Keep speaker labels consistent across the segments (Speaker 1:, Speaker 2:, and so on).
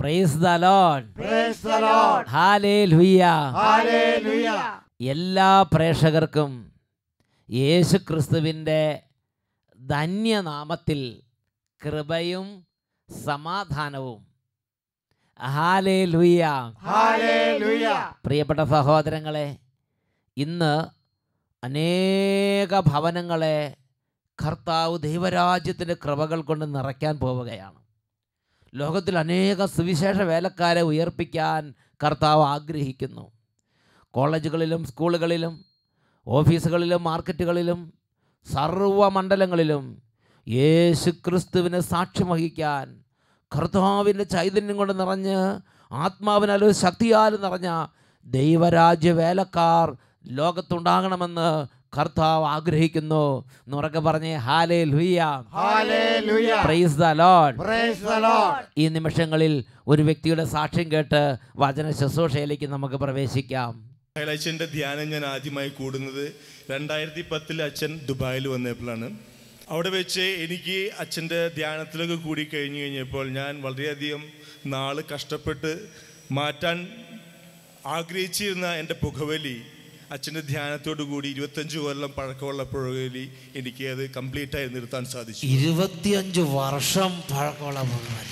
Speaker 1: Price the Lord
Speaker 2: Praise the Lord.
Speaker 1: Hallelujah
Speaker 2: Hallelujah.
Speaker 1: എല്ലാ പ്രേക്ഷകർക്കും യേശു ക്രിസ്തുവിൻ്റെ ധന്യനാമത്തിൽ കൃപയും സമാധാനവും ഹാലേലുയ്യ
Speaker 2: Hallelujah.
Speaker 1: പ്രിയപ്പെട്ട സഹോദരങ്ങളെ ഇന്ന് അനേക ഭവനങ്ങളെ കർത്താവ് ദൈവരാജ്യത്തിൻ്റെ കൃപകൾ കൊണ്ട് നിറയ്ക്കാൻ പോവുകയാണ് ലോകത്തിൽ അനേക സുവിശേഷ വേലക്കാരെ ഉയർപ്പിക്കാൻ കർത്താവ് ആഗ്രഹിക്കുന്നു കോളേജുകളിലും സ്കൂളുകളിലും ഓഫീസുകളിലും മാർക്കറ്റുകളിലും സർവമണ്ഡലങ്ങളിലും യേശു ക്രിസ്തുവിന് സാക്ഷ്യം വഹിക്കാൻ കർത്താവിൻ്റെ ചൈതന്യം കൊണ്ട് നിറഞ്ഞ് ആത്മാവിനാലും ശക്തിയാലും നിറഞ്ഞ ദൈവരാജ്യ വേലക്കാർ ലോകത്തുണ്ടാകണമെന്ന് കർത്താവ് ആഗ്രഹിക്കുന്നു എന്നുറക്കെ പറഞ്ഞേ hallelujah
Speaker 2: Hallelujah.
Speaker 1: Praise the Lord
Speaker 2: Praise the Lord.
Speaker 1: ഈ നിമിഷങ്ങളിൽ ഒരു വ്യക്തിയുടെ സാക്ഷ്യം കേട്ട് വചന ശുശ്രൂഷയിലേക്ക് നമുക്ക് പ്രവേശിക്കാം
Speaker 3: അച്ഛൻ്റെ ധ്യാനം ഞാൻ ആദ്യമായി കൂടുന്നത് രണ്ടായിരത്തി പത്തിൽ അച്ഛൻ ദുബായിൽ വന്നപ്പോഴാണ് അവിടെ വെച്ച് എനിക്ക് അച്ഛൻ്റെ ധ്യാനത്തിലൊക്കെ കൂടി കഴിഞ്ഞു കഴിഞ്ഞപ്പോൾ ഞാൻ വളരെയധികം നാൾ കഷ്ടപ്പെട്ട് മാറ്റാൻ ആഗ്രഹിച്ചിരുന്ന എൻ്റെ പുകവലി അച്ഛൻ്റെ ധ്യാനത്തോടു കൂടി ഇരുപത്തഞ്ച് കൊല്ലം പഴക്കമുള്ള പുകവലി എനിക്ക് അത് കംപ്ലീറ്റ് ആയി നിർത്താൻ സാധിച്ചു
Speaker 1: ഇരുപത്തിയഞ്ച് വർഷം പഴക്കമുള്ള ഭഗവാൻ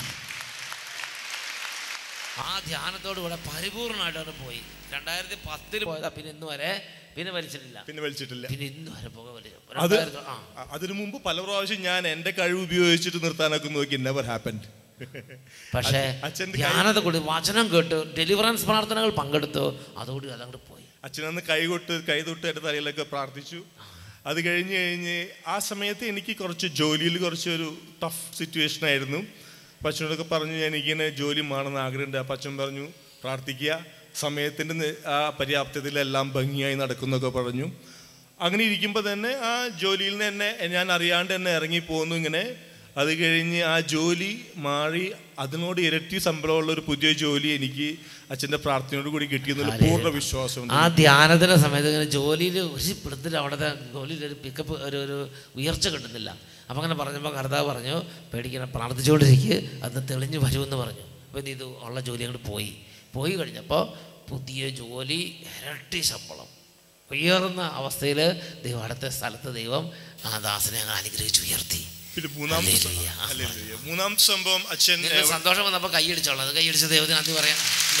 Speaker 1: ആ ധ്യാനത്തോടു കൂടെ പരിപൂർണമായിട്ട് അവിടെ പോയി രണ്ടായിരത്തി പത്തിൽ പോയതാ പിന്നെ ഇന്ന് വരെ പിന്നെ വലിച്ചിട്ടില്ല
Speaker 3: പിന്നെ വലിച്ചിട്ടില്ല
Speaker 1: പിന്നെ ഇന്ന് വരെ പുക വലിച്ചു
Speaker 3: അത്
Speaker 1: രണ്ടായിരത്തി- ആ.
Speaker 3: അ- അതിനു മുമ്പ് പല പ്രാവശ്യം ഞാൻ എൻ്റെ കഴിവ് ഉപയോഗിച്ചിട്ട് നിർത്താനൊക്കെ നോക്കി നെവർ ഹാപ്പൻഡ്
Speaker 1: പക്ഷേ
Speaker 3: അച്ഛൻ്റെ
Speaker 1: ധ്യാനത്തെ കൂടി വചനം കേട്ടു ഡെലിവറൻസ് പ്രാർത്ഥനകൾ പങ്കെടുത്തു അതോടെ അതങ്ങോട്ട് പോയി
Speaker 3: അച്ഛനന്ന് കൈകൊട്ട് കൈതൊട്ട് എൻ്റെ തലയിലൊക്കെ പ്രാർത്ഥിച്ചു അത് കഴിഞ്ഞ് കഴിഞ്ഞ് ആ സമയത്ത് എനിക്ക് കുറച്ച് ജോലിയിൽ കുറച്ചൊരു ടഫ് സിറ്റുവേഷൻ ആയിരുന്നു അപ്പം അച്ഛനോടൊക്കെ പറഞ്ഞു ഞാൻ എനിക്കിങ്ങനെ ജോലി വേണമെന്ന് ആഗ്രഹമുണ്ട് അപ്പം അച്ഛൻ പറഞ്ഞു പ്രാർത്ഥിക്കുക സമയത്തിൻ്റെ നി- ആ പര്യാപ്തതയിലെല്ലാം ഭംഗിയായി നടക്കുന്നൊക്കെ പറഞ്ഞു അങ്ങനെ ഇരിക്കുമ്പോൾ തന്നെ ആ ജോലിയിൽ നിന്ന് തന്നെ ഞാൻ അറിയാണ്ട് തന്നെ ഇറങ്ങി പോന്നു ഇങ്ങനെ അത് കഴിഞ്ഞ് ആ ജോലി മാറി അതിനോട് ഇരട്ടി ശമ്പളമുള്ള ഒരു പുതിയ ജോലി എനിക്ക് അച്ഛൻ്റെ പ്രാർത്ഥനയോട് കൂടി കിട്ടിയെന്നുള്ള പൂർണ്ണ വിശ്വാസമുണ്ട്
Speaker 1: ആ ധ്യാനത്തിന്റെ സമയത്ത് ഇങ്ങനെ ജോലിയിൽ ഒരു പിടുത്തിൽ അവിടുത്തെ ജോലിയിൽ ഒരു പിക്കപ്പ് ഒരു ഒരു ഉയർച്ച കിട്ടുന്നില്ല അപ്പം അങ്ങനെ പറഞ്ഞപ്പോൾ കർത്താവ് പറഞ്ഞു പേടിക്കണം പ്രാർത്ഥിച്ചുകൊണ്ടിരിക്കുക അത് തെളിഞ്ഞു വരുമെന്ന് പറഞ്ഞു അപ്പം ഇത് ഉള്ള ജോലി അങ്ങോട്ട് പോയി പോയി കഴിഞ്ഞപ്പോൾ പുതിയ ജോലി ഇരട്ടി ശമ്പളം ഉയർന്ന അവസ്ഥയിൽ ദൈവം അടുത്ത സ്ഥലത്ത് ദൈവം ആ ദാസനെ അങ്ങ് അനുഗ്രഹിച്ച് ഉയർത്തി
Speaker 3: പിന്നെ മൂന്നാമത്തെ സ-
Speaker 1: ഹല്ലേലൂയ.
Speaker 3: ഹല്ലേലൂയ. മൂന്നാമത്തെ സംഭവം അച്ഛൻ
Speaker 1: നിങ്ങൾക്ക് സന്തോഷം വന്നപ്പോൾ കൈയടിച്ചോളാം അത് കൈയടിച്ച് ദൈവത്തിന് നന്ദി പറയാം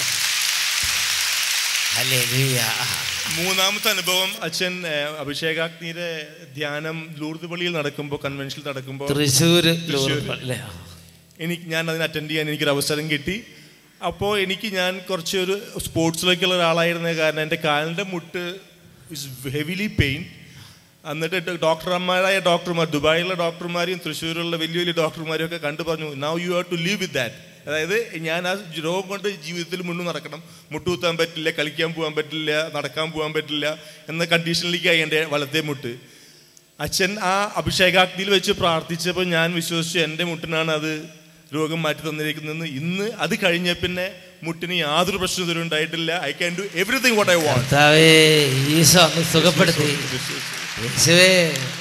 Speaker 1: അല്ലേ
Speaker 3: മൂന്നാമത്തെ അനുഭവം അച്ഛൻ ഏഹ്, അഭിഷേകാഗ്നിയുടെ ധ്യാനം ലൂർദ് പള്ളിയിൽ നടക്കുമ്പോൾ കൺവെൻഷനിൽ നടക്കുമ്പോൾ
Speaker 1: തൃശ്ശൂര്
Speaker 3: തൃശ്ശൂര്.
Speaker 1: അല്ലേ
Speaker 3: എനിക്ക് ഞാൻ അതിന് അറ്റൻഡ് ചെയ്യാൻ എനിക്കൊരു അവസരം കിട്ടി അപ്പോൾ എനിക്ക് ഞാൻ കുറച്ച് ഒരു സ്പോർട്സിലേക്കുള്ള ഒരാളായിരുന്ന കാരണം എൻ്റെ കാലിൻ്റെ മുട്ട് ഇസ് ഹെവിലി പെയിൻ എന്നിട്ട് ഡോക്ടർമാരായ ഡോക്ടർമാർ ദുബായിലുള്ള ഡോക്ടർമാരെയും തൃശ്ശൂരിലുള്ള വലിയ വലിയ ഡോക്ടർമാരെയും ഒക്കെ കണ്ടു പറഞ്ഞു now you have to leave with that അതായത് ഞാൻ ആ രോഗം കൊണ്ട് ജീവിതത്തിൽ മുന്നു നടക്കണം മുട്ടുകുത്താൻ പറ്റില്ല കളിക്കാൻ പോകാൻ പറ്റില്ല നടക്കാൻ പോകാൻ പറ്റില്ല എന്ന കണ്ടീഷനിലേക്കായി എൻ്റെ വലത്തെ മുട്ട് അച്ഛൻ ആ അഭിഷേകാഗ്നിയിൽ വെച്ച് പ്രാർത്ഥിച്ചപ്പോൾ ഞാൻ വിശ്വസിച്ചു എൻ്റെ മുട്ടിനാണ് അത് രോഗം മാറ്റി തന്നിരിക്കുന്നതെന്ന് ഇന്ന് അത് കഴിഞ്ഞ പിന്നെ മുട്ടിന് യാതൊരു പ്രശ്നവും ഇതുവരെ ഉണ്ടായിട്ടില്ല I can do everything what I want
Speaker 1: കർത്താവേ ഈശോ ഒന്ന് സുഖപ്പെടുത്തി യേശുവേ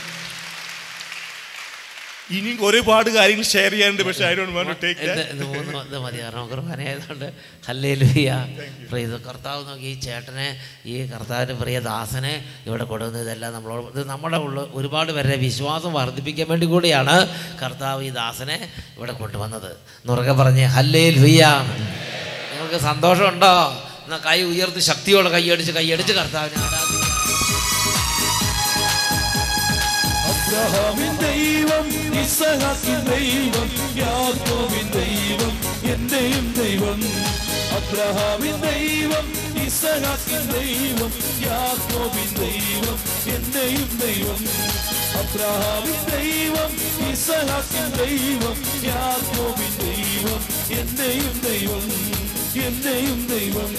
Speaker 3: ഇനിയും ഒരുപാട് കാര്യങ്ങൾ ഷെയർ ചെയ്യാനുണ്ട് പക്ഷേ I don't want to take
Speaker 1: ഇത് ഇത് മൂന്ന് ഇത് മതി കാരണം കുർബാനയായതുകൊണ്ട് ഹല്ലേലൂയ പ്രിയ കർത്താവ് നോക്കി ഈ ചേട്ടനെ ഈ കർത്താവിൻ്റെ പ്രിയ ദാസനെ ഇവിടെ കൊണ്ടുവന്നത് ഇതെല്ലാം നമ്മളോട് ഇത് നമ്മുടെ ഉള്ള ഒരുപാട് പേരുടെ വിശ്വാസം വർദ്ധിപ്പിക്കാൻ വേണ്ടി കൂടിയാണ് കർത്താവ് ഈ ദാസനെ ഇവിടെ കൊണ്ടുവന്നത് നുറക്കെ പറഞ്ഞ് ഹല്ലേ ലുയ്യ നിങ്ങൾക്ക് സന്തോഷമുണ്ടോ എന്നാൽ കൈ ഉയർത്തി ശക്തിയോടെ കൈയടിച്ച് കൈയടിച്ച് കർത്താവിനെ ആരാധിക്കാം
Speaker 4: അബ്രഹാമിൻ ദൈവം ഇസഹാക്കിൻ ദൈവം യാക്കോബിൻ ദൈവം എന്റെയും ദൈവം അബ്രഹാമിൻ ദൈവം ഇസഹാക്കിൻ ദൈവം യാക്കോബിൻ ദൈവം എന്റെയും ദൈവം അബ്രഹാമിൻ ദൈവം ഇസഹാക്കിൻ ദൈവം യാക്കോബിൻ ദൈവം എന്റെയും ദൈവം എന്റെയും ദൈവം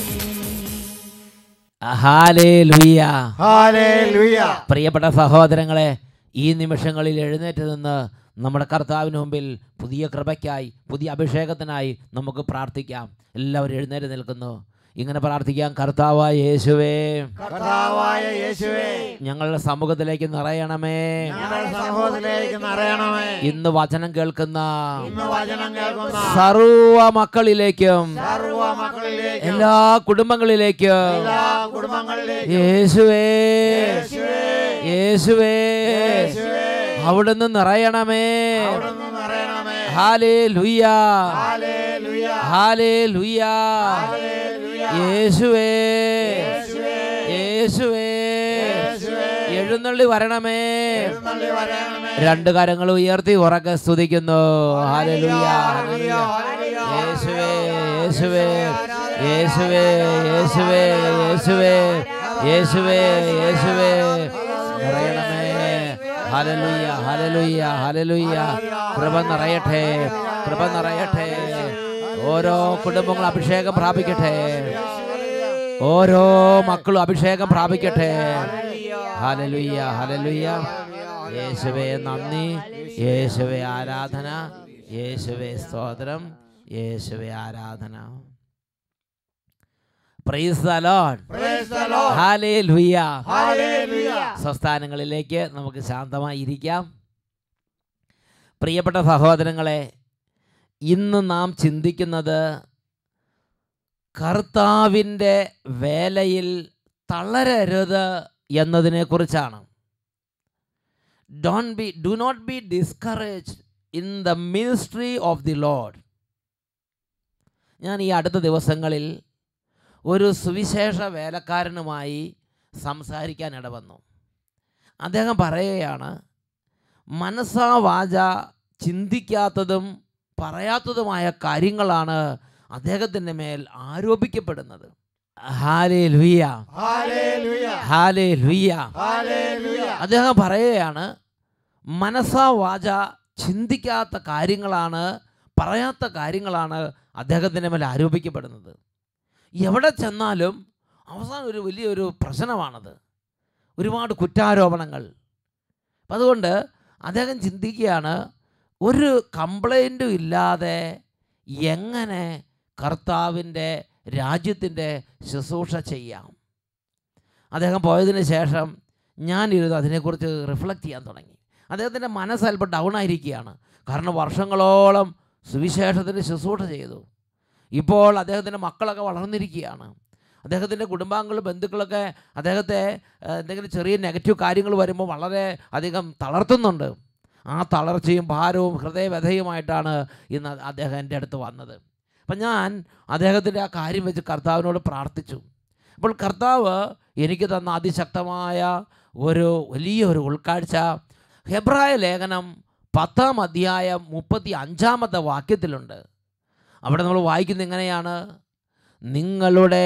Speaker 1: ഹാലേ ലുയ്യ
Speaker 2: Hallelujah.
Speaker 1: പ്രിയപ്പെട്ട സഹോദരങ്ങളെ ഈ നിമിഷങ്ങളിൽ എഴുന്നേറ്റ് നിന്ന് നമ്മുടെ കർത്താവിന് മുമ്പിൽ പുതിയ കൃപയ്ക്കായി പുതിയ അഭിഷേകത്തിനായി നമുക്ക് പ്രാർത്ഥിക്കാം എല്ലാവരും എഴുന്നേറ്റ് നിൽക്കുന്നു ഇങ്ങനെ പ്രാർത്ഥിക്കാം കർത്താവായ യേശുവേ
Speaker 2: കർത്താവായ യേശുവേ
Speaker 1: ഞങ്ങളുടെ സമൂഹത്തിലേക്ക് നിറയണമേ
Speaker 2: ഞങ്ങളുടെ സമൂഹത്തിലേക്ക് നിറയണമേ
Speaker 1: ഇന്ന് വചനം കേൾക്കുന്ന
Speaker 2: ഇന്ന് വചനം കേൾക്കുന്ന
Speaker 1: സർവ മക്കളിലേക്കും
Speaker 2: സർവ മക്കളിലേക്ക്
Speaker 1: എല്ലാ കുടുംബങ്ങളിലേക്കും
Speaker 2: എല്ലാ കുടുംബങ്ങളിലേക്കും
Speaker 1: യേശുവേ
Speaker 2: യേശുവേ
Speaker 1: യേശുവേ
Speaker 2: യേശുവേ
Speaker 1: അവിടുന്ന് നിറയണമേ
Speaker 2: അവിടുന്ന് നിറയണമേ
Speaker 1: ഹാലേ ലുയ്യ
Speaker 2: ഹല്ലേലൂയ
Speaker 1: ഹാലേ ലുയ്യ
Speaker 2: ഹല്ലേലൂയ
Speaker 1: യേശുവേ
Speaker 2: യേശുവേ
Speaker 1: യേശുവേ
Speaker 2: യേശുവേ
Speaker 1: എഴുന്നള്ളി വരണമേ
Speaker 2: എഴുന്നള്ളി വരണമേ
Speaker 1: രണ്ട് കരങ്ങൾ ഉയർത്തി ഉറക്കെ സ്തുതിക്കുന്നു ഹാലലുയ
Speaker 2: ഹല്ലേലൂയ ഹല്ലേലൂയ
Speaker 1: യേശുവേ യേശുവേ യേശുവേ യേശുവേ യേശുവേ യേശുവേ യേശുവേ നിറയണമേ ഹലലുയ്യ ഹലലുയ്യ ഹലലുയ്യ കൃപ നിറയട്ടെ കൃപ നിറയട്ടെ ഓരോ കുടുംബങ്ങളും അഭിഷേകം പ്രാപിക്കട്ടെ ഓരോ മക്കളും അഭിഷേകം പ്രാപിക്കട്ടെ ഹലലുയ്യ ഹലലുയ്യ യേശുവേ നന്ദി യേശുവേ ആരാധന യേശുവേ സ്തോത്രം യേശുവേ ആരാധന praise the Lord
Speaker 2: Praise the Lord.
Speaker 1: Hallelujah
Speaker 2: hallelujah
Speaker 1: സ്വസ്ഥാനങ്ങളിലേക്ക് നമുക്ക് ശാന്തമായി ഇരിക്കാം പ്രിയപ്പെട്ട സഹോദരങ്ങളെ ഇന്ന് നാം ചിന്തിക്കുന്നത് കർത്താവിൻ്റെ വേലയിൽ തളരരുത് എന്നതിനെക്കുറിച്ചാണ് don't be do not be discourage in the ministry of the Lord ഞാൻ ഈ അടുത്ത ദിവസങ്ങളിൽ ഒരു സുവിശേഷ വേലക്കാരനുമായി സംസാരിക്കാൻ ഇടവന്നു അദ്ദേഹം പറയുകയാണ് മനസ്സാ വാച ചിന്തിക്കാത്തതും പറയാത്തതുമായ കാര്യങ്ങളാണ് അദ്ദേഹത്തിൻ്റെ മേൽ ആരോപിക്കപ്പെടുന്നത് ഹാലേ ലുയ്യ
Speaker 2: ഹല്ലേലൂയ
Speaker 1: ഹാലേ ലുയ്യ
Speaker 2: ഹല്ലേലൂയ
Speaker 1: അദ്ദേഹം പറയുകയാണ് മനസ്സാ വാച ചിന്തിക്കാത്ത കാര്യങ്ങളാണ് പറയാത്ത കാര്യങ്ങളാണ് അദ്ദേഹത്തിൻ്റെ മേൽ ആരോപിക്കപ്പെടുന്നത് എവിടെ ചെന്നാലും അവസാനം ഒരു വലിയൊരു പ്രശ്നമാണത് ഒരുപാട് കുറ്റാരോപണങ്ങൾ അപ്പം അതുകൊണ്ട് അദ്ദേഹം ചിന്തിക്കുകയാണ് ഒരു കംപ്ലൈൻറ്റും ഇല്ലാതെ എങ്ങനെ കർത്താവിൻ്റെ രാജ്യത്തിൻ്റെ ശുശ്രൂഷ ചെയ്യാം അദ്ദേഹം പോയതിന് ശേഷം ഞാനിരുന്ന് അതിനെക്കുറിച്ച് റിഫ്ലക്റ്റ് ചെയ്യാൻ തുടങ്ങി അദ്ദേഹത്തിൻ്റെ മനസ്സ് അല്പം ഡൗൺ ആയിരിക്കുകയാണ് കാരണം വർഷങ്ങളോളം സുവിശേഷത്തിൻ്റെ ശുശ്രൂഷ ചെയ്തു ഇപ്പോൾ അദ്ദേഹത്തിൻ്റെ മക്കളൊക്കെ വളർന്നിരിക്കുകയാണ് അദ്ദേഹത്തിൻ്റെ കുടുംബാംഗങ്ങളും ബന്ധുക്കളൊക്കെ അദ്ദേഹത്തെ ഏഹ്, എന്തെങ്കിലും ചെറിയ നെഗറ്റീവ് കാര്യങ്ങൾ വരുമ്പോൾ വളരെ അധികം തളർത്തുന്നുണ്ട് ആ തളർച്ചയും ഭാരവും ഹൃദയവ്യഥയുമായിട്ടാണ് ഇന്ന് അദ്ദേഹം എൻ്റെ അടുത്ത് വന്നത് അപ്പം ഞാൻ അദ്ദേഹത്തിൻ്റെ ആ കാര്യം വെച്ച് കർത്താവിനോട് പ്രാർത്ഥിച്ചു അപ്പോൾ കർത്താവ് എനിക്ക് തന്ന അതിശക്തമായ ഒരു വലിയൊരു ഉൾക്കാഴ്ച ഹെബ്രായ ലേഖനം പത്താം അധ്യായം മുപ്പത്തി അഞ്ചാമത്തെ വാക്യത്തിലുണ്ട് അവിടെ നമ്മൾ വായിക്കുന്നത് എങ്ങനെയാണ് നിങ്ങളുടെ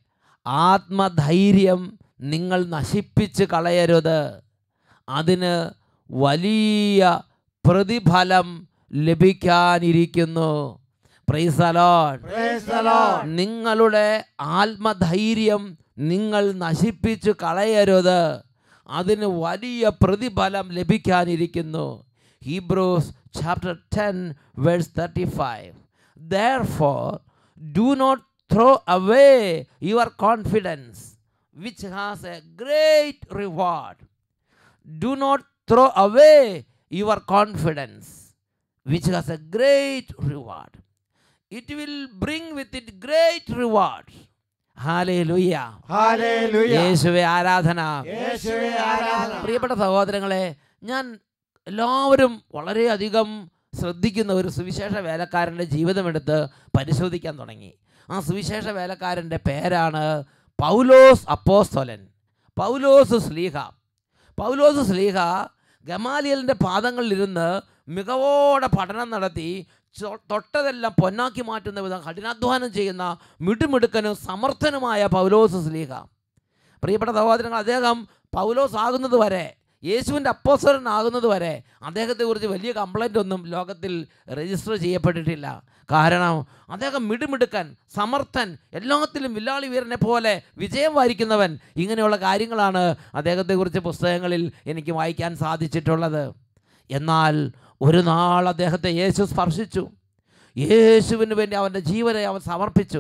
Speaker 1: ആത്മധൈര്യം നിങ്ങൾ നശിപ്പിച്ച് കളയരുത് അതിന് വലിയ പ്രതിഫലം ലഭിക്കാനിരിക്കുന്നു praise the Lord
Speaker 2: Praise the Lord.
Speaker 1: നിങ്ങളുടെ ആത്മധൈര്യം നിങ്ങൾ നശിപ്പിച്ചു കളയരുത് അതിന് വലിയ പ്രതിഫലം ലഭിക്കാനിരിക്കുന്നു Hebrews chapter ten verse thirty five therefore do not throw away your confidence which has a great reward do not throw away your confidence which has a great reward it will bring with it great reward hallelujah
Speaker 2: hallelujah
Speaker 1: യേശുവെ ആരാധന
Speaker 2: യേശുവേ ആരാധന
Speaker 1: പ്രിയപ്പെട്ട സഹോദരങ്ങളെ ഞാൻ എല്ലാവരും വളരെയധികം ശ്രദ്ധിക്കുന്ന ഒരു സുവിശേഷ വേലക്കാരൻ്റെ ജീവിതമെടുത്ത് പരിശോധിക്കാൻ തുടങ്ങി ആ സുവിശേഷ വേലക്കാരൻ്റെ പേരാണ് പൗലോസ് അപ്പോസ്തോലൻ പൗലോസ് സ്ലീഹ പൗലോസ് സ്ലീഹ ഗമാലിയലിൻ്റെ പാദങ്ങളിലിരുന്ന് മികവോടെ പഠനം നടത്തി ചൊ- തൊട്ടതെല്ലാം പൊന്നാക്കി മാറ്റുന്ന വിധം കഠിനാധ്വാനം ചെയ്യുന്ന മിടുമിടുക്കനും സമർത്ഥനുമായ പൗലോസ് സ്ലീഹ പ്രിയപ്പെട്ട സഹോദരങ്ങൾ അദ്ദേഹം പൗലോസ് ആകുന്നത് വരെ യേശുവിൻ്റെ അപ്പോസ്തലൻ ആകുന്നത് വരെ അദ്ദേഹത്തെക്കുറിച്ച് വലിയ കംപ്ലൈൻ്റ് ഒന്നും ലോകത്തിൽ രജിസ്റ്റർ ചെയ്യപ്പെട്ടിട്ടില്ല കാരണം അദ്ദേഹം മിടുമിടുക്കൻ സമർത്ഥൻ എല്ലാത്തിലും വില്ലാളി വീരനെ പോലെ വിജയം വാരിക്കുന്നവൻ ഇങ്ങനെയുള്ള കാര്യങ്ങളാണ് അദ്ദേഹത്തെക്കുറിച്ച് പുസ്തകങ്ങളിൽ എനിക്ക് വായിക്കാൻ സാധിച്ചിട്ടുള്ളത് എന്നാൽ ഒരു നാൾ അദ്ദേഹത്തെ യേശു സ്പർശിച്ചു യേശുവിന് വേണ്ടി അവൻ്റെ ജീവനെ അവൻ സമർപ്പിച്ചു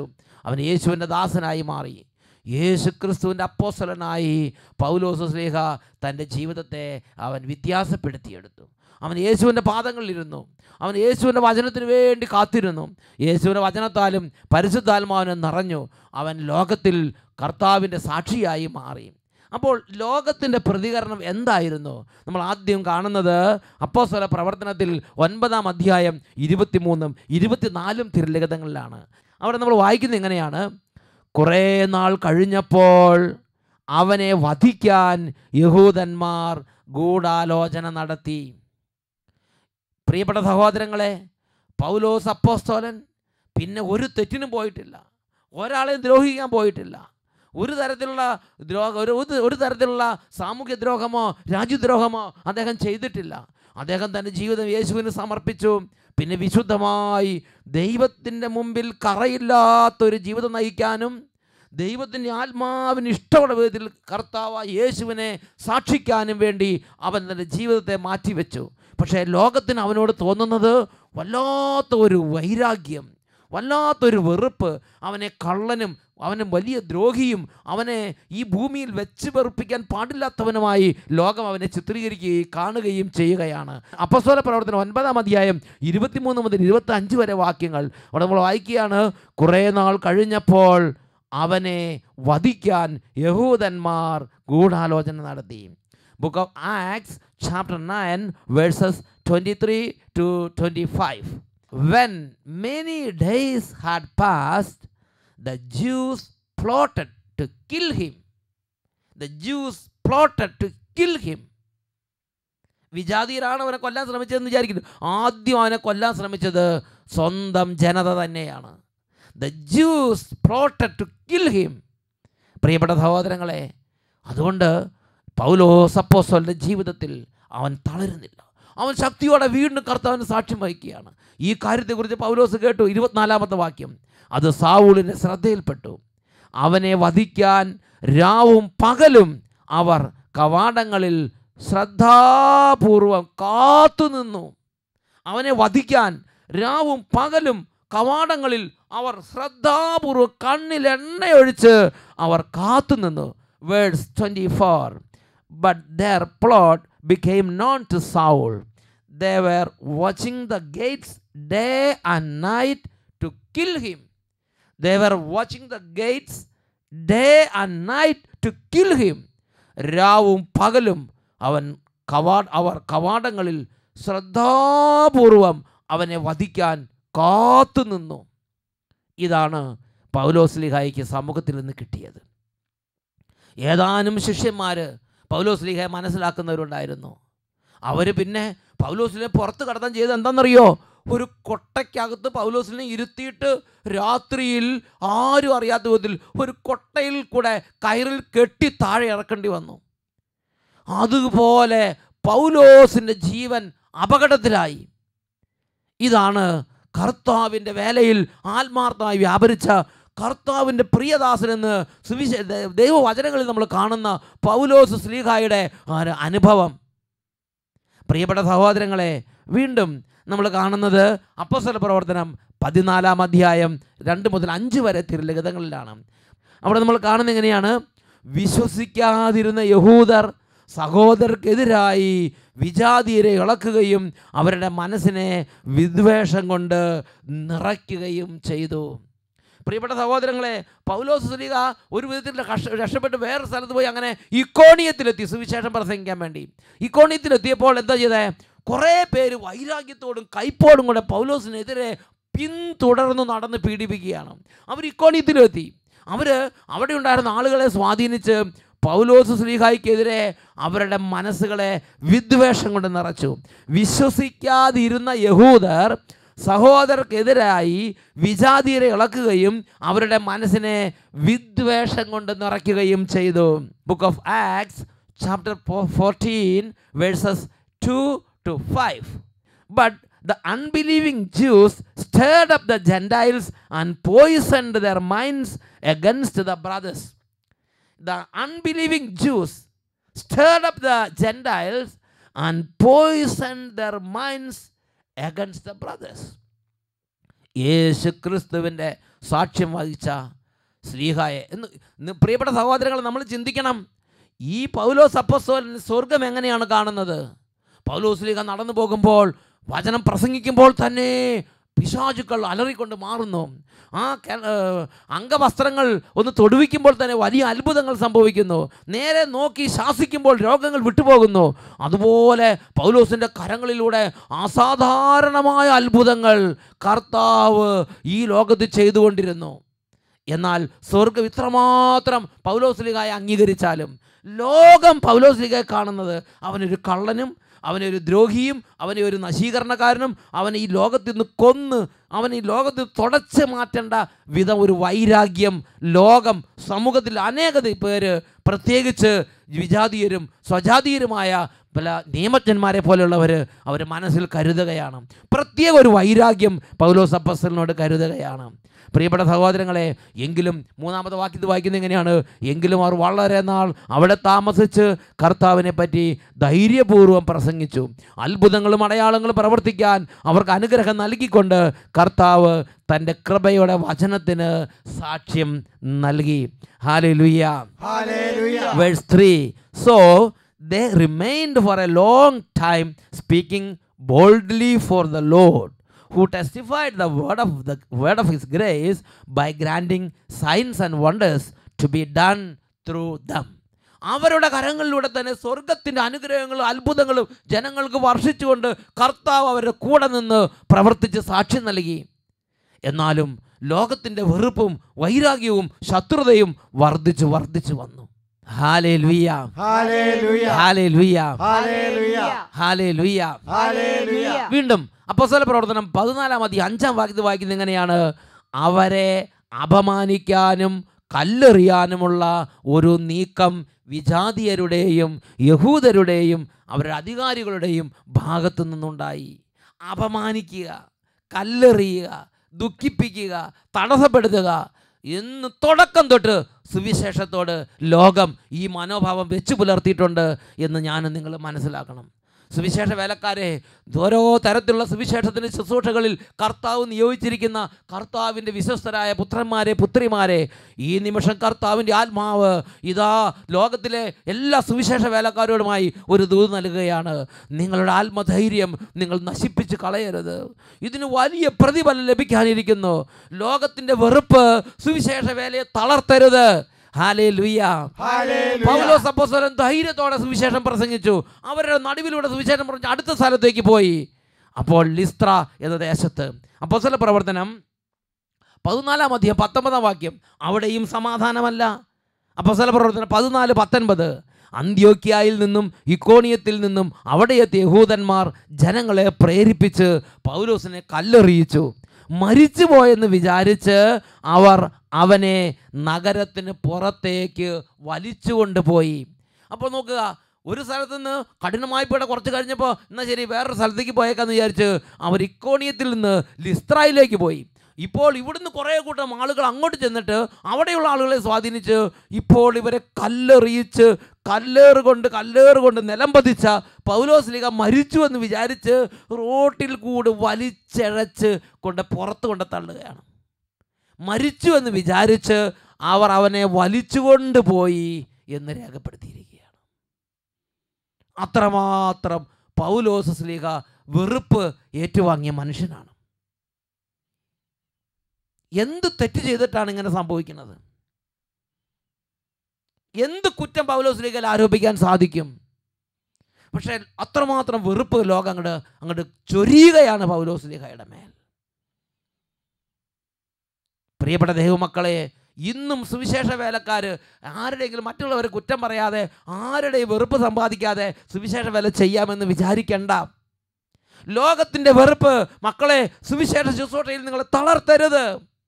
Speaker 1: അവൻ യേശുവിൻ്റെ ദാസനായി മാറി യേശു ക്രിസ്തുവിൻ്റെ അപ്പോസ്തലനായി പൗലോസ് സ്ലേഹ തൻ്റെ ജീവിതത്തെ അവൻ വ്യത്യാസപ്പെടുത്തിയെടുത്തു അവൻ യേശുവിൻ്റെ പാദങ്ങളിലിരുന്നു അവൻ യേശുവിൻ്റെ വചനത്തിന് വേണ്ടി കാത്തിരുന്നു യേശുവിൻ്റെ വചനത്താലും പരിശുദ്ധാത്മാവിനും നിറഞ്ഞു അവൻ ലോകത്തിൽ കർത്താവിൻ്റെ സാക്ഷിയായി മാറി അപ്പോൾ ലോകത്തിൻ്റെ പ്രതികരണം എന്തായിരുന്നു നമ്മൾ ആദ്യം കാണുന്നത് അപ്പോസ്തല പ്രവർത്തനത്തിൽ ഒൻപതാം അധ്യായം ഇരുപത്തിമൂന്നും ഇരുപത്തിനാലും തിരുലിഖിതങ്ങളിലാണ് അവിടെ നമ്മൾ വായിക്കുന്നത് എങ്ങനെയാണ് കുറേ നാൾ കഴിഞ്ഞപ്പോൾ അവനെ വധിക്കാൻ യഹൂദന്മാർ ഗൂഢാലോചന നടത്തി പ്രിയപ്പെട്ട സഹോദരങ്ങളെ പൗലോസ് അപ്പോസ്തോലൻ പിന്നെ ഒരു തെറ്റിനും പോയിട്ടില്ല ഒരാളെയും ദ്രോഹിക്കാൻ പോയിട്ടില്ല ഒരു തരത്തിലുള്ള ദ്രോഹ ഒരു ഒരു- ഒരു തരത്തിലുള്ള സാമൂഹ്യ ദ്രോഹമോ രാജ്യദ്രോഹമോ അദ്ദേഹം ചെയ്തിട്ടില്ല അദ്ദേഹം തൻ്റെ ജീവിതം യേശുവിന് സമർപ്പിച്ചു പിന്നെ വിശുദ്ധമായി ദൈവത്തിൻ്റെ മുമ്പിൽ കറയില്ലാത്തൊരു ജീവിതം നയിക്കാനും ദൈവത്തിൻ്റെ ആത്മാവിന് ഇഷ്ടമുള്ള വിധത്തിൽ കർത്താവ് യേശുവിനെ സാക്ഷിക്കാനും വേണ്ടി അവൻ തൻ്റെ ജീവിതത്തെ മാറ്റിവെച്ചു പക്ഷേ ലോകത്തിന് അവനോട് തോന്നുന്നത് വല്ലാത്ത ഒരു വൈരാഗ്യം വല്ലാത്തൊരു വെറുപ്പ് അവനെ കള്ളനും അവനെ വലിയ ദ്രോഹിയും അവനെ ഈ ഭൂമിയിൽ വെച്ച് വെറുപ്പിക്കാൻ പാടില്ലാത്തവനുമായി ലോകം അവനെ ചിത്രീകരിക്കുകയും കാണുകയും ചെയ്യുകയാണ് അപ്പസ്വല പ്രവർത്തനം ഒൻപതാം അധ്യായം ഇരുപത്തിമൂന്ന് മുതൽ ഇരുപത്തി അഞ്ച് വരെ വാക്യങ്ങൾ അവിടെ നമ്മൾ വായിക്കുകയാണ് കുറേ നാൾ കഴിഞ്ഞപ്പോൾ അവനെ വധിക്കാൻ യഹൂദന്മാർ ഗൂഢാലോചന നടത്തി book of Acts chapter nine verses twenty three to twenty five when many days had passed the Jews plotted to kill him. The Jews plotted to kill him. വിജാതിയരാണ് അവനെ കൊല്ലാൻ ശ്രമിച്ചതെന്ന് വിചാരിക്കുന്നു ആദ്യം അവനെ കൊല്ലാൻ ശ്രമിച്ചത് സ്വന്തം ജനത തന്നെയാണ് the Jews plotted to kill him പ്രിയപ്പെട്ട സഹോദരങ്ങളെ അതുകൊണ്ട് പൗലോസ് അപ്പോസ്തലന്റെ ജീവിതത്തിൽ അവൻ തളരുന്നില്ല അവൻ ശക്തിയോടെ വീണ്ടും കർത്താവിന് സാക്ഷ്യം വഹിക്കുകയാണ് ഈ കാര്യത്തെക്കുറിച്ച് പൗലോസ് കേട്ടു ഇരുപത്തിനാലാമത്തെ വാക്യം അത് സാവൂളിൻ്റെ ശ്രദ്ധയിൽപ്പെട്ടു അവനെ വധിക്കാൻ രാവും പകലും അവർ കവാടങ്ങളിൽ ശ്രദ്ധാപൂർവം കാത്തുനിന്നു അവനെ വധിക്കാൻ രാവും പകലും കവാടങ്ങളിൽ അവർ ശ്രദ്ധാപൂർവ്വം കണ്ണിൽ എണ്ണയൊഴിച്ച് അവർ കാത്തുനിന്നു verse twenty four but their plot became known to Saul they were watching the gates day and night to kill him they were watching the gates day and night to kill him രാവും പകലും അവൻ കവാ അവർ കവാടങ്ങളിൽ ശ്രദ്ധാപൂർവം അവനെ വധിക്കാൻ കാത്തുനിന്നു ഇതാണ് പൗലോസ്ലിഹായിക്ക് സമൂഹത്തിൽ നിന്ന് കിട്ടിയത് ഏതാനും ശിഷ്യന്മാർ പൗലോസ്ലിഹയെ മനസ്സിലാക്കുന്നവരുണ്ടായിരുന്നു അവർ പിന്നെ പൗലോസിനെ പുറത്ത് കടത്താൻ ചെയ്തത് എന്താണെന്നറിയോ ഒരു കൊട്ടയ്ക്കകത്ത് പൗലോസിനെ ഇരുത്തിയിട്ട് രാത്രിയിൽ ആരും അറിയാത്ത വിധത്തിൽ ഒരു കൊട്ടയിൽ കൂടെ കയറിൽ കെട്ടി താഴെ ഇറക്കേണ്ടി വന്നു അതുപോലെ പൗലോസിൻ്റെ ജീവൻ അപകടത്തിലായി ഇതാണ് കർത്താവിൻ്റെ വേലയിൽ ആത്മാർത്ഥമായി വ്യാപരിച്ച കർത്താവിൻ്റെ പ്രിയദാസനെന്ന് സുവിശേ ദൈവവചനങ്ങളിൽ നമ്മൾ കാണുന്ന പൗലോസ് ശ്ലീഹായുടെ ആ ഒരു അനുഭവം പ്രിയപ്പെട്ട സഹോദരങ്ങളെ വീണ്ടും നമ്മൾ കാണുന്നത് അപ്പസ്വല പ്രവർത്തനം പതിനാലാം അധ്യായം രണ്ട് മുതൽ അഞ്ച് വരെ തിരുലിഖിതങ്ങളിലാണ് അവിടെ നമ്മൾ കാണുന്നത് എങ്ങനെയാണ് വിശ്വസിക്കാതിരുന്ന യഹൂദർ സഹോദരർക്കെതിരായി വിജാതീയരെ ഇളക്കുകയും അവരുടെ മനസ്സിനെ വിദ്വേഷം കൊണ്ട് നിറയ്ക്കുകയും ചെയ്തു പ്രിയപ്പെട്ട സഹോദരങ്ങളെ പൗലോസ് സുലിക ഒരു വിധത്തിൽ കഷ്ട രക്ഷപ്പെട്ട് വേറെ സ്ഥലത്ത് പോയി അങ്ങനെ ഇക്കോണിയത്തിലെത്തി സുവിശേഷം പ്രസംഗിക്കാൻ വേണ്ടി ഇക്കോണിയത്തിലെത്തിയപ്പോൾ എന്താ ചെയ്തേ കുറേ പേര് വൈരാഗ്യത്തോടും കൈപ്പോടും കൂടെ പൗലോസിനെതിരെ പിന്തുടർന്ന് നടന്ന് പീഡിപ്പിക്കുകയാണ് അവർ ഇക്കോണിയത്തിലെത്തി അവർ അവിടെ ഉണ്ടായിരുന്ന ആളുകളെ സ്വാധീനിച്ച് പൗലോസ് ശ്രീഹായിക്കെതിരെ അവരുടെ മനസ്സുകളെ വിദ്വേഷം കൊണ്ട് നിറച്ചു വിശ്വസിക്കാതിരുന്ന യഹൂദർ സഹോദരർക്കെതിരായി വിജാതീയരെ ഇളക്കുകയും അവരുടെ മനസ്സിനെ വിദ്വേഷം കൊണ്ട് നിറയ്ക്കുകയും ചെയ്തു book of Acts chapter fourteen verses two to five but the unbelieving Jews stirred up the Gentiles and poisoned their minds against the brothers. The unbelieving Jews stirred up the Gentiles and poisoned their minds against the brothers. Yesu ക്രിസ്തുവിൻ്റെ
Speaker 5: സാക്ഷ്യം വഹിച്ച ശ്രീഹായെ എന്ന് ഇന്ന് പ്രിയപ്പെട്ട സഹോദരങ്ങൾ നമ്മൾ ചിന്തിക്കണം ഈ പൗലോസ് അപ്പസ്തോലൻ സ്വർഗം എങ്ങനെയാണ് കാണുന്നത് പൗലോസ് ലീഗ നടന്നു പോകുമ്പോൾ വചനം പ്രസംഗിക്കുമ്പോൾ തന്നെ പിശാചുക്കൾ അലറിക്കൊണ്ട് മാറുന്നു ആ കെ- ഏഹ് അംഗവസ്ത്രങ്ങൾ ഒന്ന് തൊടുവിക്കുമ്പോൾ തന്നെ വലിയ അത്ഭുതങ്ങൾ സംഭവിക്കുന്നു നേരെ നോക്കി ശാസിക്കുമ്പോൾ രോഗങ്ങൾ വിട്ടുപോകുന്നു അതുപോലെ പൗലോസിൻ്റെ കരങ്ങളിലൂടെ അസാധാരണമായ അത്ഭുതങ്ങൾ കർത്താവ് ഈ ലോകത്ത് ചെയ്തുകൊണ്ടിരുന്നു എന്നാൽ സ്വർഗം ഇത്രമാത്രം പൗലോസ്ലികായെ അംഗീകരിച്ചാലും ലോകം പൗലോസ്ലികായെ കാണുന്നത് അവനൊരു കള്ളനും അവനെ ഒരു ദ്രോഹിയും അവനെ ഒരു നശീകരണക്കാരനും അവനെ ഈ ലോകത്തിൽ നിന്ന് കൊന്ന് അവൻ ഈ ലോകത്തിൽ തുടച്ച് മാറ്റേണ്ട വിധം ഒരു വൈരാഗ്യം ലോകം സമൂഹത്തിൽ അനേകത പേര് പ്രത്യേകിച്ച് വിജാതീയരും സ്വജാതീയരുമായ പല നിയമജ്ഞന്മാരെ പോലെയുള്ളവർ അവർ മനസ്സിൽ കരുതുകയാണ് പ്രത്യേക ഒരു വൈരാഗ്യം പൗലോസ് അപ്പസ്തലിനോട് കരുതുകയാണ് പ്രിയപ്പെട്ട സഹോദരങ്ങളെ എങ്കിലും മൂന്നാമത്തെ വാക്യത്തിൽ വായിക്കുന്നത് എങ്ങനെയാണ് എങ്കിലും അവർ വളരെ നാൾ അവിടെ താമസിച്ച് കർത്താവിനെ പറ്റി ധൈര്യപൂർവ്വം പ്രസംഗിച്ചു അത്ഭുതങ്ങളും അടയാളങ്ങളും പ്രവർത്തിക്കാൻ അവർക്ക് അനുഗ്രഹം നൽകിക്കൊണ്ട് കർത്താവ് തൻ്റെ കൃപയുടെ വചനത്തിന് സാക്ഷ്യം നൽകി ഹാലേ hallelujah
Speaker 2: Hallelujah.
Speaker 5: verse 3 so they remained for a long time speaking boldly for the lord who testified the word of the word of his grace by granting signs and wonders to be done through them അവരുടെ കരങ്ങളിലൂടെ തന്നെ സ്വർഗത്തിൻ്റെ അനുഗ്രഹങ്ങളും അത്ഭുതങ്ങളും ജനങ്ങൾക്ക് വർഷിച്ചുകൊണ്ട് കർത്താവ് അവരുടെ കൂടെ നിന്ന് പ്രവർത്തിച്ച് സാക്ഷ്യം നൽകി എന്നാലും ലോകത്തിൻ്റെ വെറുപ്പും വൈരാഗ്യവും ശത്രുതയും വർദ്ധിച്ചു വർദ്ധിച്ചു വന്നു ഹാലേ ലുയ്യ
Speaker 2: Hallelujah.
Speaker 5: ഹാലേ ലുയ്യ
Speaker 2: Hallelujah.
Speaker 5: ഹാലേ ലുയ്യ
Speaker 2: Hallelujah.
Speaker 5: വീണ്ടും അപ്പോസ്തല പ്രവർത്തനം പതിനാലാം അതി അഞ്ചാം വാക്യത്തിൽ വായിക്കുന്നത് എങ്ങനെയാണ് അവരെ അപമാനിക്കാനും കല്ലെറിയാനുമുള്ള ഒരു നീക്കം വിജാതീയരുടെയും യഹൂദരുടെയും അവരുടെ അധികാരികളുടെയും ഭാഗത്തു നിന്നുണ്ടായി അപമാനിക്കുക കല്ലെറിയുക ദുഃഖിപ്പിക്കുക തടസ്സപ്പെടുത്തുക എന്ന് തുടക്കം തൊട്ട് സുവിശേഷത്തോട് ലോകം ഈ മനോഭാവം വെച്ച് പുലർത്തിയിട്ടുണ്ട് എന്ന് ഞാൻ നിങ്ങൾ മനസ്സിലാക്കണം സുവിശേഷ വേലക്കാരെ ഓരോ തരത്തിലുള്ള സുവിശേഷത്തിൻ്റെ ശുശ്രൂഷകളിൽ കർത്താവ് നിയോഗിച്ചിരിക്കുന്ന കർത്താവിൻ്റെ വിശ്വസ്തരായ പുത്രന്മാരെ പുത്രിമാരെ ഈ നിമിഷം കർത്താവിൻ്റെ ആത്മാവ് ഇതാ ലോകത്തിലെ എല്ലാ സുവിശേഷ വേലക്കാരോടുമായി ഒരു ദൂത് നൽകുകയാണ് നിങ്ങളുടെ ആത്മധൈര്യം നിങ്ങൾ നശിപ്പിച്ച് കളയരുത് ഇതിന് വലിയ പ്രതിഫലം ലഭിക്കാനിരിക്കുന്നു ലോകത്തിൻ്റെ വെറുപ്പ് സുവിശേഷ വേലയെ തളർത്തരുത് ഹാലേ ലുയ്യ
Speaker 2: Hallelujah.
Speaker 5: പൗലോസ് അപ്പോസ്തലൻ ധൈര്യത്തോടെ സുവിശേഷം പ്രസംഗിച്ചു അവരുടെ നടുവിലൂടെ സുവിശേഷം പറഞ്ഞ് അടുത്ത സ്ഥലത്തേക്ക് പോയി അപ്പോൾ ലിസ്ത്ര എന്ന ദേശത്ത് അപ്പോസ്തല പ്രവർത്തനം പതിനാലാം അധ്യായം പത്തൊമ്പതാം വാക്യം അവിടെയും സമാധാനമല്ല അപ്പോസ്തല പ്രവർത്തനം പതിനാല് പത്തൊൻപത് അന്ത്യോക്യായിൽ നിന്നും ഇക്കോണിയത്തിൽ നിന്നും അവിടെ എത്തിയ യഹൂദന്മാർ ജനങ്ങളെ പ്രേരിപ്പിച്ച് പൗലോസിനെ കല്ലെറിയിച്ചു മരിച്ചുപോയെന്ന് വിചാരിച്ച് അവർ അവനെ നഗരത്തിന് പുറത്തേക്ക് വലിച്ചുകൊണ്ട് പോയി അപ്പോൾ നോക്കുക ഒരു സ്ഥലത്ത് നിന്ന് കഠിനമായി പോയിട്ട് കുറച്ച് കഴിഞ്ഞപ്പോൾ എന്നാൽ ശരി വേറൊരു സ്ഥലത്തേക്ക് പോയേക്കാന്ന് വിചാരിച്ച് അവർ ഇക്കോണിയത്തിൽ നിന്ന് ലിസ്ത്രയിലേക്ക് പോയി ഇപ്പോൾ ഇവിടുന്ന് കുറേ കൂട്ടം ആളുകൾ അങ്ങോട്ട് ചെന്നിട്ട് അവിടെയുള്ള ആളുകളെ സ്വാധീനിച്ച് ഇപ്പോൾ ഇവരെ കല്ലെറിയിച്ച് കല്ലേറ് കൊണ്ട് കല്ലേറ് കൊണ്ട് നിലം പതിച്ച പൗലോസ്ലിക മരിച്ചു എന്ന് വിചാരിച്ച് റോട്ടിൽ കൂടി വലിച്ചഴച്ച് കൊണ്ട് പുറത്ത് കൊണ്ട് തള്ളുകയാണ് മരിച്ചു എന്ന് വിചാരിച്ച് അവർ അവനെ വലിച്ചുകൊണ്ട് പോയി എന്ന് രേഖപ്പെടുത്തിയിരിക്കുകയാണ് അത്രമാത്രം പൗലോസ് സ്ലീഹ വെറുപ്പ് ഏറ്റുവാങ്ങിയ മനുഷ്യനാണ് എന്ത് തെറ്റ് ചെയ്തിട്ടാണ് ഇങ്ങനെ സംഭവിക്കുന്നത് എന്ത് കുറ്റം പൗലോസ് ലീഗൽ ആരോപിക്കാൻ സാധിക്കും പക്ഷേ അത്രമാത്രം വെറുപ്പ് ലോകം അങ്ങോട്ട് അങ്ങോട്ട് ചൊരിയുകയാണ് പൗലോസ് ലീഗയുടെ മേൽ പ്രിയപ്പെട്ട ദൈവമക്കളെ ഇന്നും സുവിശേഷ വേലക്കാർ ആരുടെയെങ്കിലും മറ്റുള്ളവരെ കുറ്റം പറയാതെ ആരുടെയും വെറുപ്പ് സമ്പാദിക്കാതെ സുവിശേഷ വേല ചെയ്യാമെന്ന് വിചാരിക്കണ്ട ലോകത്തിൻ്റെ വെറുപ്പ് മക്കളെ സുവിശേഷ ശുശ്രൂഷയിൽ നിങ്ങൾ തളർത്തരുത്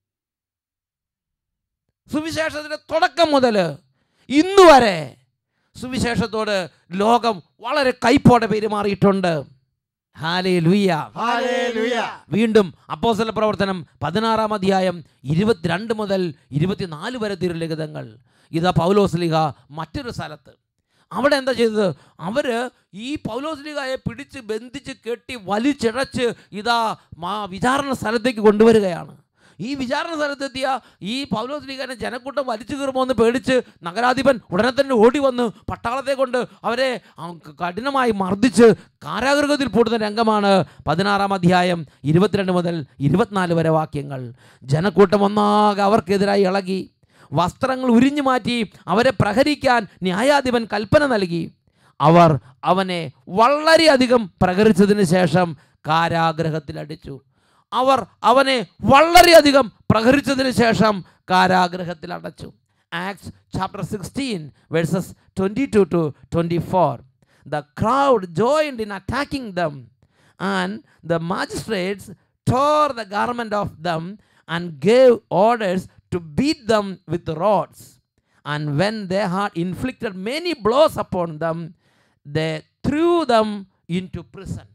Speaker 5: സുവിശേഷത്തിൻ്റെ തുടക്കം മുതൽ ഇന്നു വരെ സുവിശേഷത്തോട് ലോകം വളരെ കൈപ്പോടെ പെരുമാറിയിട്ടുണ്ട് ഹാലേ ലുയ്യ
Speaker 2: Hallelujah.
Speaker 5: വീണ്ടും അപ്പോസ്തല പ്രവർത്തനം പതിനാറാം അധ്യായം ഇരുപത്തിരണ്ട് മുതൽ ഇരുപത്തിനാല് വരെ തിരുലിഖിതങ്ങൾ ഇതാ പൗലോസ്ലിഹ മറ്റൊരു സ്ഥലത്ത് അവിടെ എന്താ ചെയ്തത് അവർ ഈ പൗലോസ്ലിഹയെ പിടിച്ച് ബന്ധിച്ച് കെട്ടി വലിച്ചിഴച്ച് ഇതാ മാ വിചാരണ സ്ഥലത്തേക്ക് കൊണ്ടുവരികയാണ് ഈ വിചാരണ സ്ഥലത്തെത്തിയ ഈ പൗലോസ്ലിഖാനെ ജനക്കൂട്ടം വലിച്ചു കീറുമോ എന്ന് പേടിച്ച് നഗരാധിപൻ ഉടനെ തന്നെ ഓടി വന്ന് പട്ടാളത്തെ കൊണ്ട് അവരെ ആ, ക- കഠിനമായി മർദ്ദിച്ച് കാരാഗൃഹത്തിൽ പൂട്ടുന്ന രംഗമാണ് പതിനാറാം അധ്യായം ഇരുപത്തിരണ്ട് മുതൽ ഇരുപത്തിനാല് വരെ വാക്യങ്ങൾ ജനക്കൂട്ടം ഒന്നാകെ അവർക്കെതിരായി ഇളകി വസ്ത്രങ്ങൾ ഉരിഞ്ഞു മാറ്റി അവരെ പ്രഹരിക്കാൻ ന്യായാധിപൻ കൽപ്പന നൽകി അവർ അവനെ വളരെയധികം പ്രഹരിച്ചതിന് ശേഷം കാരാഗ്രഹത്തിൽ അടിച്ചു അവർ അവനെ വളരെയധികം പ്രഹരിച്ചതിന് ശേഷം കാരാഗ്രഹത്തിൽ അടച്ചു Acts chapter sixteen verses twenty two to twenty four the crowd joined in attacking them and the magistrates tore the garments of them and gave orders to beat them with rods And when they had inflicted many blows upon them, they threw them into prison.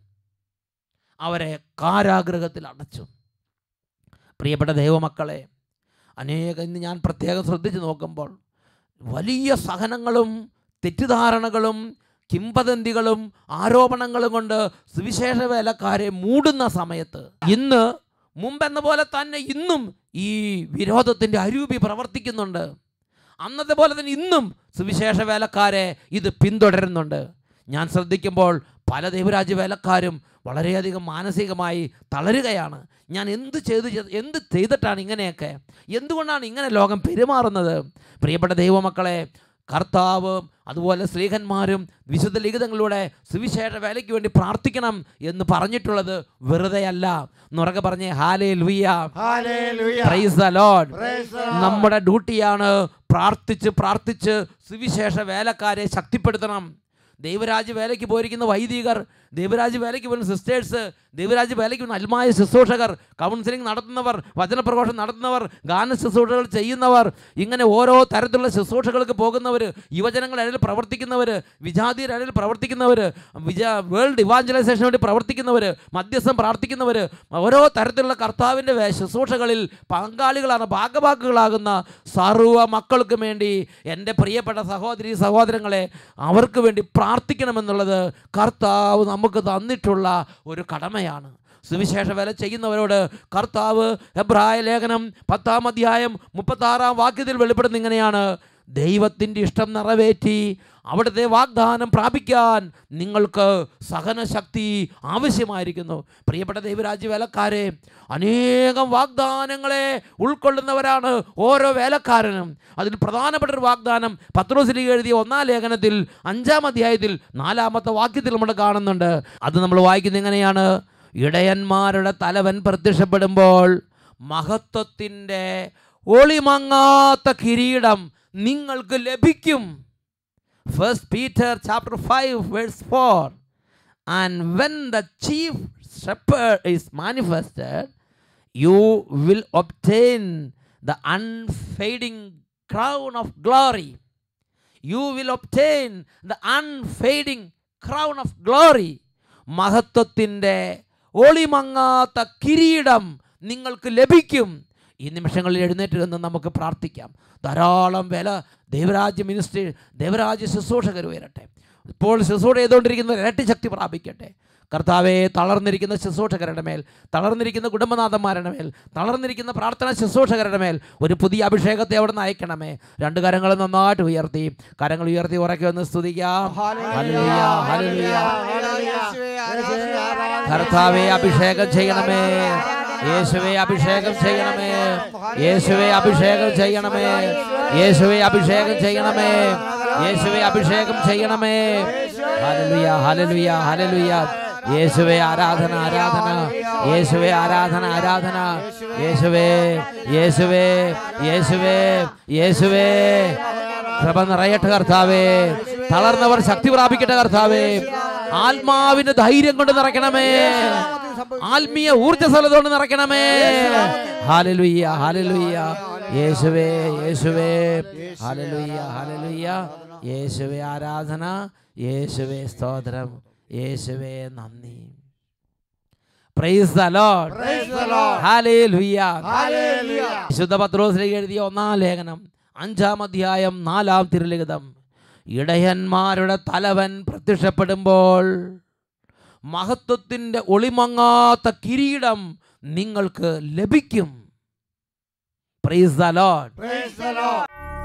Speaker 5: അവരെ കാരാഗൃഹത്തിൽ അടച്ചു പ്രിയപ്പെട്ട ദൈവമക്കളെ അനേകം ഇന്ന് ഞാൻ പ്രത്യേകം ശ്രദ്ധിച്ച് നോക്കുമ്പോൾ വലിയ സഹനങ്ങളും തെറ്റിദ്ധാരണകളും കിംവദന്തികളും ആരോപണങ്ങളും കൊണ്ട് സുവിശേഷ വേലക്കാരെ മൂടുന്ന സമയത്ത് ഇന്ന് മുമ്പെന്ന പോലെ തന്നെ ഇന്നും ഈ വിരോധത്തിൻ്റെ അരൂപി പ്രവർത്തിക്കുന്നുണ്ട് അന്നത്തെ പോലെ തന്നെ ഇന്നും സുവിശേഷ വേലക്കാരെ ഇത് പിന്തുടരുന്നുണ്ട് ഞാൻ ശ്രദ്ധിക്കുമ്പോൾ പല ദൈവരാജ്യ വേലക്കാരും വളരെയധികം മാനസികമായി തളരുകയാണ് ഞാൻ എന്ത് ചെയ്ത് ചെയ്ത്- എന്ത് ചെയ്തിട്ടാണ് ഇങ്ങനെയൊക്കെ എന്തുകൊണ്ടാണ് ഇങ്ങനെ ലോകം പെരുമാറുന്നത് പ്രിയപ്പെട്ട ദൈവമക്കളെ കർത്താവ് അതുപോലെ സ്ത്രീഹന്മാരും വിശുദ്ധ ലിഖിതങ്ങളിലൂടെ സുവിശേഷ വേലയ്ക്ക് വേണ്ടി പ്രാർത്ഥിക്കണം എന്ന് പറഞ്ഞിട്ടുള്ളത് വെറുതെയല്ല നുറകെ പറഞ്ഞേ hallelujah
Speaker 2: Hallelujah.
Speaker 5: Praise the Lord
Speaker 2: Praise the Lord.
Speaker 5: നമ്മുടെ ഡ്യൂട്ടിയാണ് പ്രാർത്ഥിച്ച് പ്രാർത്ഥിച്ച് സുവിശേഷ വേലക്കാരെ ശക്തിപ്പെടുത്തണം ദൈവരാജ്യ വേലയ്ക്ക് പോയിരിക്കുന്ന വൈദികർ ദൈവരാജ്യ വേലയ്ക്ക് പോകുന്ന സിസ്റ്റേഴ്സ് ദൈവരാജ്യ വേലയ്ക്ക് പോകുന്ന അൽമായ ശുശ്രൂഷകർ കൗൺസിലിംഗ് നടത്തുന്നവർ വചനപ്രഘോഷം നടത്തുന്നവർ ഗാന ശുശ്രൂഷകൾ ചെയ്യുന്നവർ ഇങ്ങനെ ഓരോ തരത്തിലുള്ള ശുശ്രൂഷകൾക്ക് പോകുന്നവർ യുവജനങ്ങളുടെ ഇടയിൽ പ്രവർത്തിക്കുന്നവർ വിജാതിയുടെ ഇടയിൽ പ്രവർത്തിക്കുന്നവർ വിജ വേൾഡ് ഇവാഞ്ചലൈസേഷന് വേണ്ടി പ്രവർത്തിക്കുന്നവർ മധ്യസ്ഥം പ്രാർത്ഥിക്കുന്നവർ ഓരോ തരത്തിലുള്ള കർത്താവിൻ്റെ വേ- ശുശ്രൂഷകളിൽ പങ്കാളികളാണ് ഭാഗഭാക്കുകളാകുന്ന സർവ്വ മക്കൾക്കും വേണ്ടി എൻ്റെ പ്രിയപ്പെട്ട സഹോദരി സഹോദരങ്ങളെ അവർക്ക് വേണ്ടി പ്രാർത്ഥിക്കണമെന്നുള്ളത് കർത്താവ് നമുക്ക് തന്നിട്ടുള്ള ഒരു കടമയാണ് സുവിശേഷ വേല ചെയ്യുന്നവരോട് കർത്താവ് എബ്രായ ലേഖനം പത്താം അധ്യായം മുപ്പത്താറാം വാക്യത്തിൽ വെളിപ്പെടുന്ന ഇങ്ങനെയാണ് ദൈവത്തിൻ്റെ ഇഷ്ടം നിറവേറ്റി അവിടുത്തെ വാഗ്ദാനം പ്രാപിക്കാൻ നിങ്ങൾക്ക് സഹനശക്തി ആവശ്യമായിരിക്കുന്നു പ്രിയപ്പെട്ട ദൈവരാജ്യ വേലക്കാരെ അനേകം വാഗ്ദാനങ്ങളെ ഉൾക്കൊള്ളുന്നവരാണ് ഓരോ വേലക്കാരനും അതിൽ പ്രധാനപ്പെട്ട ഒരു വാഗ്ദാനം പത്രോസിലി എഴുതിയ ഒന്നാം ലേഖനത്തിൽ അഞ്ചാം അധ്യായത്തിൽ നാലാമത്തെ വാക്യത്തിൽ നമ്മൾ കാണുന്നുണ്ട് അത് നമ്മൾ വായിക്കുന്നത് എങ്ങനെയാണ് ഇടയന്മാരുടെ തലവൻ പ്രത്യക്ഷപ്പെടുമ്പോൾ മഹത്വത്തിൻ്റെ ഒളിമങ്ങാത്ത കിരീടം നിങ്ങൾക്ക് ലഭിക്കും first Peter chapter five verse four and when the chief shepherd is manifested you will obtain the unfading crown of glory. You will obtain the unfading crown of glory. മഹത്വത്തിൻ്റെ ഒളിമങ്ങാത്ത കിരീടം നിങ്ങൾക്ക് ലഭിക്കും ഈ നിമിഷങ്ങളിൽ എഴുന്നേറ്റ് നിന്ന് നമുക്ക് പ്രാർത്ഥിക്കാം ധാരാളം വില ദൈവരാജ്യ മിനിസ്ട്രി ദൈവരാജ്യ ശുശ്രൂഷകർ വരട്ടെ ഇപ്പോൾ ശുശ്രൂഷ ചെയ്തുകൊണ്ടിരിക്കുന്നവർ ഇരട്ടി ശക്തി പ്രാപിക്കട്ടെ കർത്താവെ തളർന്നിരിക്കുന്ന ശുശ്രൂഷകരുടെ മേൽ തളർന്നിരിക്കുന്ന കുടുംബനാഥന്മാരുടെ മേൽ തളർന്നിരിക്കുന്ന പ്രാർത്ഥന ശുശ്രൂഷകരുടെ മേൽ ഒരു പുതിയ അഭിഷേകത്തെ അവിടെ നിന്ന് അയക്കണമേ രണ്ട് കരങ്ങൾ നന്നായിട്ട് ഉയർത്തി കരങ്ങൾ ഉയർത്തി ഉറക്കി ഒന്ന് സ്തുതിക്കാം ഹല്ലേലൂയ, ഹല്ലേലൂയ. കർത്താവെ അഭിഷേകം ചെയ്യണമേ യേശുവെ അഭിഷേകം ചെയ്യണമേ യേശുവെ അഭിഷേകം ചെയ്യണമേ യേശുവെ അഭിഷേകം ചെയ്യണമേ യേശുവെ അഭിഷേകം ചെയ്യണമേ ഹല്ലേലൂയ ഹല്ലേലൂയ ഹല്ലേലൂയ യേശുവെ ആരാധന ആരാധന യേശുവെ ആരാധന ആരാധന യേശുവേ യേശുവേ യേശുവേ യേശുവേ കൃപ നിറയട്ടെ കർത്താവേ തളർന്നവർ ശക്തി പ്രാപിക്കട്ടെ കർത്താവേ ആത്മാവിന്റെ ധൈര്യം കൊണ്ട് നിറയ്ക്കണമേ ആത്മീയ ഊർജ്ജസ്വലത കൊണ്ട് നിറയ്ക്കണമേ ഹാലലുയ്യ ഹാലലുയ്യ യേശുവേ യേശുവേ ഹാലലുയ്യ ഹാലലുയ്യ യേശുവേ ആരാധന യേശുവേ സ്തോത്രം യേശുവേ നന്ദി price the Lord
Speaker 2: Praise the Lord.
Speaker 5: Hallelujah
Speaker 2: Hallelujah.
Speaker 5: വിശുദ്ധ പത്രോസിലേക്ക് എഴുതിയ ഒന്നാം ലേഖനം അഞ്ചാം അധ്യായം നാലാം തിരുലിഖിതം ഇടയന്മാരുടെ തലവൻ പ്രത്യക്ഷപ്പെടുമ്പോൾ മഹത്വത്തിൻ്റെ ഒളിമങ്ങാത്ത കിരീടം നിങ്ങൾക്ക് ലഭിക്കും price the Lord
Speaker 2: Praise the Lord.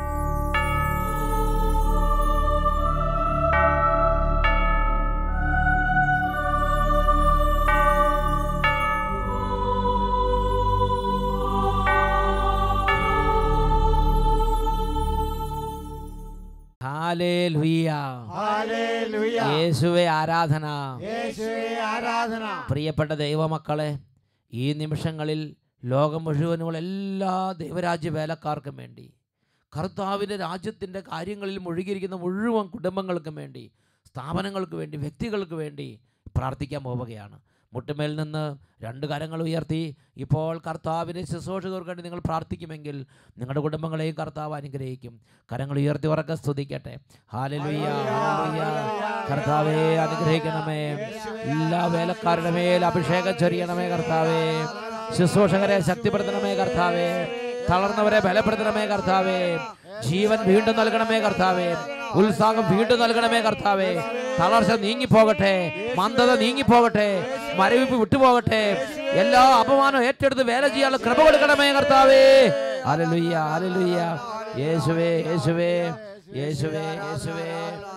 Speaker 5: Hallelujah
Speaker 2: Hallelujah.
Speaker 5: യേശുവെ ആരാധന
Speaker 2: യേശുവേ ആരാധന
Speaker 5: പ്രിയപ്പെട്ട ദൈവമക്കളെ ഈ നിമിഷങ്ങളിൽ ലോകം മുഴുവനുള്ള എല്ലാ ദൈവരാജ്യ വേലക്കാർക്കും വേണ്ടി കർത്താവിൻ്റെ രാജ്യത്തിൻ്റെ കാര്യങ്ങളിൽ മുഴുകിയിരിക്കുന്ന മുഴുവൻ കുടുംബങ്ങൾക്കും വേണ്ടി സ്ഥാപനങ്ങൾക്ക് വേണ്ടി വ്യക്തികൾക്ക് വേണ്ടി പ്രാർത്ഥിക്കാൻ പോവുകയാണ് മുട്ടുമേൽ നിന്ന് രണ്ട് കരങ്ങൾ ഉയർത്തി ഇപ്പോൾ കർത്താവിനെ ശുശ്രൂഷകർക്ക് വേണ്ടി നിങ്ങൾ പ്രാർത്ഥിക്കുമെങ്കിൽ നിങ്ങളുടെ കുടുംബങ്ങളെയും കർത്താവ് അനുഗ്രഹിക്കും കരങ്ങൾ ഉയർത്തി ഉറക്കെ സ്തുതിക്കട്ടെ ഹാലലുയ്യ ഹാലലുയ്യ കർത്താവെ അനുഗ്രഹിക്കണമേ എല്ലാ വേലക്കാരുടെ മേൽ അഭിഷേകം ചൊരിയണമേ കർത്താവേ ശുശ്രൂഷകരെ ശക്തിപ്പെടുത്തണമേ കർത്താവേ തളർന്നവരെ ബലപ്പെടുത്തണമേ കർത്താവേ ജീവൻ വീണ്ടും നൽകണമേ കർത്താവേ ഉത്സാഹം വീണ്ടും നൽകണമേ കർത്താവേ തളർച്ച നീങ്ങിപ്പോകട്ടെ മന്ദത നീങ്ങിപ്പോകട്ടെ മരവിപ്പ് വിട്ടുപോകട്ടെ എല്ലാ അപമാനവും ഏറ്റെടുത്ത് വേല ചെയ്യാനുള്ള കൃപ കൊടുക്കണമേ കർത്താവേ അലലുയ്യ അലലുയ്യ യേശുവേ യേശുവേ യേശുവേ യേശുവേ